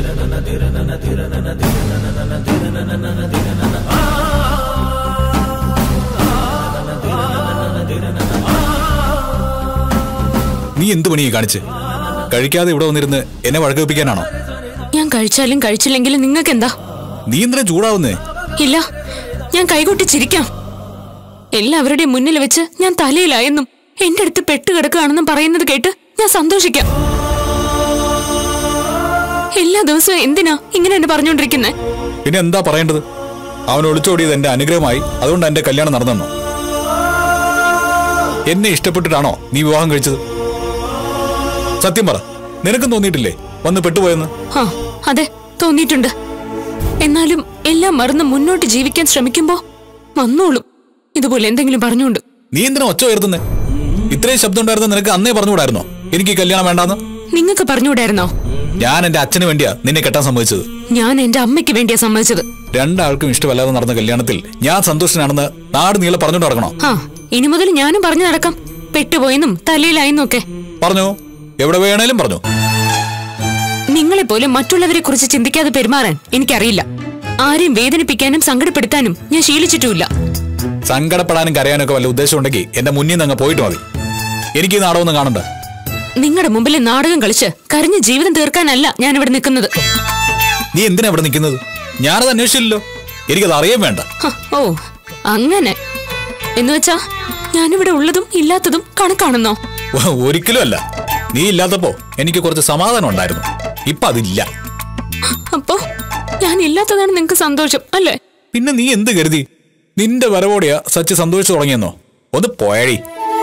നീ എന്ത് പണിയെ കാണിച്ച് കഴിക്കാതെ ഇവിടെ വന്നിരുന്ന് എന്നെ വഴക്ക് വെപ്പിക്കാനാണോ ഞാൻ കഴിച്ചാലും കഴിച്ചില്ലെങ്കിലും നിങ്ങൾക്ക് എന്താ നീ എന്തിനാ ചൂടാവുന്നേ ഇല്ല ഞാൻ കൈകൊട്ടി ചിരിക്കാം എല്ലാവരുടെയും മുന്നിൽ വെച്ച് ഞാൻ തലയിലായെന്നും എന്റെ അടുത്ത് പെട്ടുകിടക്കുകയാണെന്നും പറയുന്നത് കേട്ട് ഞാൻ സന്തോഷിക്കാം എല്ലാ ദിവസവും എന്തിനാ ഇങ്ങനെ എന്നെ പറഞ്ഞുകൊണ്ടിരിക്കുന്നേ പിന്നെ എന്താ പറയേണ്ടത് അവൻ ഒളിച്ചോടിയത് എന്റെ അനുഗ്രഹമായി അതുകൊണ്ട് എന്റെ കല്യാണം നടന്നെന്നോ എന്നെ ഇഷ്ടപ്പെട്ടിട്ടാണോ നീ വിവാഹം കഴിച്ചത് സത്യം പറ നിനക്കും തോന്നിയിട്ടില്ലേ വന്ന് പെട്ടുപോയെന്ന് ആ അതെ തോന്നിയിട്ടുണ്ട് എന്നാലും എല്ലാം മറന്ന് മുന്നോട്ട് ജീവിക്കാൻ ശ്രമിക്കുമ്പോ വന്നോളും ഇതുപോലെ എന്തെങ്കിലും പറഞ്ഞുകൊണ്ട് നീ എന്തിനാ ഒച്ച ഉയർത്തുന്നേ ഇത്രയും ശബ്ദം ഉണ്ടായിരുന്ന നിനക്ക് അന്നേ പറഞ്ഞുകൂടായിരുന്നോ എനിക്ക് ഈ കല്യാണം വേണ്ടാന്ന് നിങ്ങൾക്ക് പറഞ്ഞുകൂടായിരുന്നോ ഞാൻ എന്റെ അച്ഛന് വേണ്ടിയാ നിന്നെ കെട്ടാൻ സമ്മതിച്ചത് ഞാൻ എന്റെ അമ്മയ്ക്ക് വേണ്ടിയാ സമ്മതിച്ചത് രണ്ടാൾക്കും ഇഷ്ടമല്ലാതെ നടന്ന കല്യാണത്തിൽ ഞാൻ സന്തോഷനാണെന്ന് നാട് നീളെ പറഞ്ഞുകൊണ്ട് നടക്കണോ ആ ഇനി മുതൽ ഞാനും പറഞ്ഞു നടക്കാം പെട്ടുപോയെന്നും തലയിലായെന്നും ഒക്കെ പറഞ്ഞോ എവിടെ വേണേലും പറഞ്ഞു നിങ്ങളെ പോലെ മറ്റുള്ളവരെ കുറിച്ച് ചിന്തിക്കാതെ പെരുമാറാൻ എനിക്കറിയില്ല ആരെയും വേദനിപ്പിക്കാനും സങ്കടപ്പെടുത്താനും ഞാൻ ശീലിച്ചിട്ടുമില്ല സങ്കടപ്പെടാനും കരയാനും ഒക്കെ വല്ല ഉദ്ദേശം ഉണ്ടെങ്കിൽ എന്റെ മുന്നിൽ നിന്ന് അങ്ങ് പോയിട്ട് മതി എനിക്ക് ഈ നാടകമൊന്നും കാണണ്ട നിങ്ങളുടെ മുമ്പിൽ നാടകം കളിച്ച് കരഞ്ഞ് ജീവിതം തീർക്കാനല്ല ഞാൻ ഇവിടെ നിൽക്കുന്നത് നീ എന്തിനാ ഇവിടെ നിൽക്കുന്നത് ഞാനത് അന്വേഷിച്ചില്ലല്ലോ എനിക്കത് അറിയാൻ വേണ്ട ഹ, ഓ അങ്ങനെ എന്ന് വെച്ചാ ഞാനിവിടെ ഉള്ളതും ഇല്ലാത്തതും കണക്കാണെന്നോ ഒ- ഒരിക്കലും അല്ല നീ ഇല്ലാത്തപ്പോ എനിക്ക് കുറച്ച് സമാധാനം ഉണ്ടായിരുന്നു ഇപ്പൊ അതില്ല അപ്പോ ഞാൻ ഇല്ലാത്തതാണ് നിങ്ങക്ക് സന്തോഷം അല്ലേ പിന്നെ നീ എന്ത് കരുതി നിന്റെ വരവോടെയാ സച്ച് സന്തോഷിച്ചു തുടങ്ങിയെന്നോ ഒന്ന് പോയഴി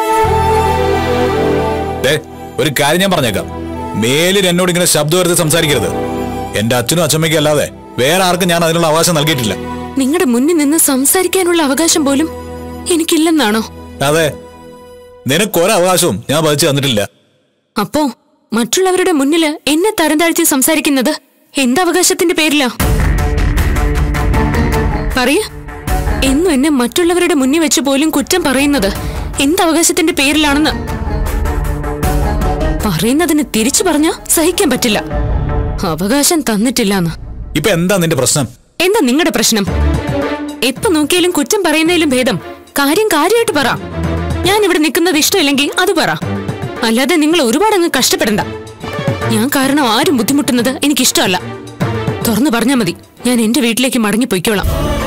ദേ ഒരു കാര്യം ഞാൻ പറഞ്ഞേക്കാം മേലിൽ എന്നോട് ഇങ്ങനെ ശബ്ദം വരുത്തി സംസാരിക്കരുത് എന്റെ അച്ഛനും അച്ഛമ്മയ്ക്കും അല്ലാതെ വേറെ ആർക്കും ഞാൻ അതിനുള്ള അവകാശം നൽകിയിട്ടില്ല നിങ്ങളുടെ മുന്നിൽ നിന്ന് സംസാരിക്കാനുള്ള അവകാശം പോലും എനിക്കില്ലെന്നാണോ അതെ നിനക്കൊരു അവകാശവും ഞാൻ പതിച്ചു തന്നിട്ടില്ല അപ്പോ മറ്റുള്ളവരുടെ മുന്നില് എന്നെ തരം താഴ്ത്തി സംസാരിക്കുന്നത് എന്തവകാശത്തിന്റെ പേരിലാ പറയ എന്നും എന്നെ മറ്റുള്ളവരുടെ മുന്നിൽ വെച്ച് പോലും കുറ്റം പറയുന്നത് എന്തവകാശത്തിന്റെ പേരിലാണെന്ന് പറയുന്നതിന് തിരിച്ചു പറഞ്ഞാ സഹിക്കാൻ പറ്റില്ല അവകാശം തന്നിട്ടില്ലാന്ന് ഇപ്പൊ എന്താ നിന്റെ പ്രശ്നം എന്താ നിങ്ങളുടെ പ്രശ്നം എപ്പോ നോക്കിയാലും കുറ്റം പറയുന്നതിലും ഭേദം കാര്യം കാര്യമായിട്ട് പറ ഞാൻ ഇവിടെ നിൽക്കുന്നത് ഇഷ്ടമില്ലെങ്കിൽ അത് പറ അല്ലാതെ നിങ്ങൾ ഒരുപാട് അങ്ങ് കഷ്ടപ്പെടണ്ട ഞാൻ കാരണം ആരും ബുദ്ധിമുട്ടുന്നത് എനിക്കിഷ്ടമല്ല തുറന്നു പറഞ്ഞാ മതി ഞാൻ എന്റെ വീട്ടിലേക്ക് മടങ്ങി പൊയ്ക്കോളാം